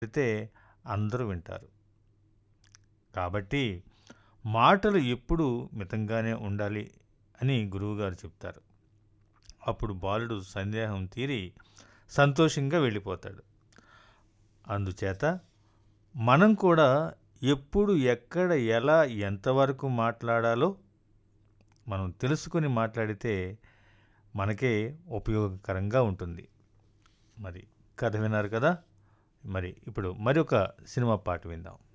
అయితే అందరూ వింటారు కాబట్టి మాటలు ఎప్పుడూ మితంగానే ఉండాలి అని గురువుగారు చెప్తారు అప్పుడు బాలుడు సందేహం తీరి సంతోషంగా వెళ్ళిపోతాడు అందుచేత మనం కూడా ఎప్పుడు ఎక్కడ ఎలా ఎంతవరకు మాట్లాడాలో మనం తెలుసుకుని మాట్లాడితే మనకే ఉపయోగకరంగా ఉంటుంది మరి కథ విన్నారు కదా మరి ఇప్పుడు మరొక సినిమా పాట విందాం